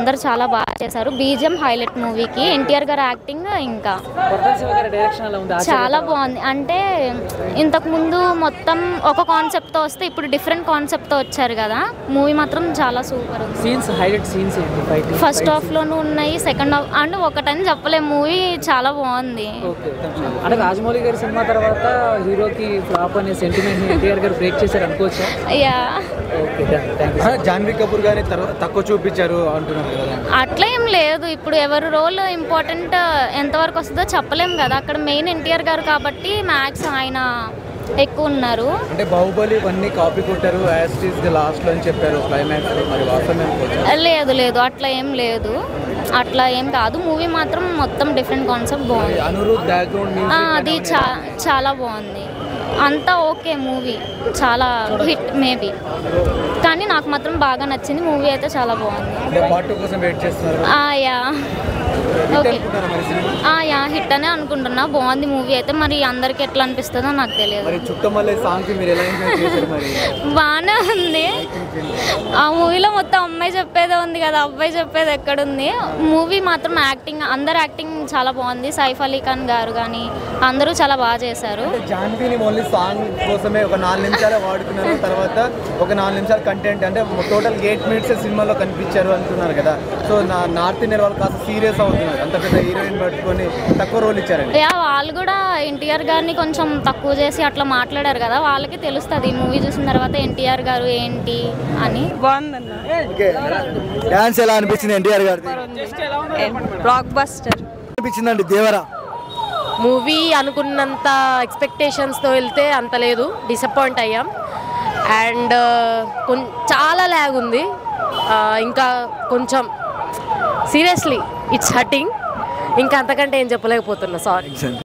అందరు చాలా బాగా చేశారు బీజిఎం హైలైట్ మూవీకి ఎన్టీఆర్ గారి యాక్టింగ్ ఇంకా కొరటాల శివ గారి డైరెక్షన్ ఎలా ఉంది చాలా బాగుంది అంటే ఇంతకు ముందు మొత్తం ఒక కాన్సెప్ట్తో వస్తే ఇప్పుడు డిఫరెంట్ కాన్సెప్ట్తో వచ్చారు కదా మూవీ మాత్రం చాలా సూపర్ ఉంది సీన్స్ హైలైట్ సీన్స్ ఏంటి ఫైటింగ్ ఫస్ట్ హాఫ్లోనూ ఉన్నాయి సెకండ్ హాఫ్ అండ్ ఒకటని చెప్పలేము మూవీ చాలా బాగుంది ఓకే అంటే రాజమౌళి గారి సినిమా తర్వాత హీరోకి ఫ్లాప్ అనే సెంటిమెంట్ ఎన్టీఆర్ గారు బ్రేక్ చేశారు అనుకోవచ్చా yeah okay thank you Janhvi Kapoor గారిని తర్వా- తక్కువ చూపించారు అంటున్నారు కదా అట్లా ఏం లేదు ఇప్పుడు ఎవరి రోల్ ఇంపార్టెంట్ ఎంతవరకు వస్తుందో చెప్పలేం కదా అక్కడ మెయిన్ ఎన్టీఆర్ గారు కాబట్టి మ్యాక్స్ ఆయన ఎక్కువ ఉన్నారు అంటే బాహుబలి ఇవన్నీ కాపీ కొట్టారు యాజ్ ఇస్ ది లాస్ట్ లో అని చెప్పారు క్లైమాక్స్ మరి వాస్తవం అనుకోవచ్చు లేదు లేదు అట్లా ఏం లేదు అట్లా ఏం కాదు మూవీ మాత్రం మొత్తం డిఫరెంట్ కాన్సెప్ట్ బాగుంది అనురుద్ బ్యాక్గ్రౌండ్ ఆ, అది చా చాలా బాగుంది అంతా ఓకే మూవీ చాలా హిట్ మేబీ కానీ నాకు మాత్రం బాగా నచ్చింది మూవీ అయితే చాలా బాగుంది అంటే పార్ట్ టూ కోసం వెయిట్ చేస్తున్నారు ఆ, యా ఓకే అనుకుంటారా మరి సినిమా ఆ, యా హిట్ అనే అనుకుంటున్నా బాగుంది మూవీ అయితే మరి అందరికి ఎట్లా అనిపిస్తుందో నాకు తెలియదు మరి చుట్టమల్లే సాంగ్ కి మీరు ఎలా ఎంజాయ్ చేశారు మరి బాగానే ఉంది ఆ మూవీలో మొత్తం అమ్మాయి చెప్పేదే ఉంది కదా అబ్బాయి చెప్పేది ఎక్కడుంది మూవీ మాత్రం యాక్టింగ్ అందరు యాక్టింగ్ చాలా బాగుంది సైఫ్ అలీ ఖాన్ గారు కానీ అందరూ చాలా బాగా చేశారు అంటే జాన్వీని ఓన్లీ సాంగ్ కోసమే ఒక నాలుగు నిమిషాలు వాడుకున్నారు తర్వాత ఒక నాలుగు నిమిషాలు కంటెంట్ అంటే టోటల్ ఎయిట్ మినిట్స్ సినిమాలో కనిపించారు అంటున్నారు కదా సో నా నార్త్ ఇండియన్ వాళ్ళు కాస్త సీరియస్ అవుతున్నారు అంత పెద్ద హీరోయిన్ పట్టుకొని తక్కువ రోల్ ఇచ్చారండి యా వాళ్ళు కూడా ఎన్టీఆర్ గారిని కొంచెం తక్కువ చేసి అట్లా మాట్లాడారు కదా వాళ్ళకి తెలుస్తుంది ఈ మూవీ చూసిన తర్వాత ఎన్టీఆర్ గారు ఏంటి అని బాగుందన్న ఓకే డాన్స్ ఎలా అనిపించింది ఎన్టీఆర్ గారిది బ్లాక్ బస్టర్ అనిపించిందండి దేవరా మూవీ అనుకున్నంత ఎక్స్పెక్టేషన్స్తో వెళ్తే అంత లేదు డిసప్పాయింట్ అయ్యాం అండ్ కొం చాలా ల్యాగ్ ఉంది ఆ, ఇంకా కొంచెం సీరియస్లీ ఇట్స్ హట్టింగ్ ఇంకా అంతకంటే ఏం చెప్పలేకపోతున్నా సారీ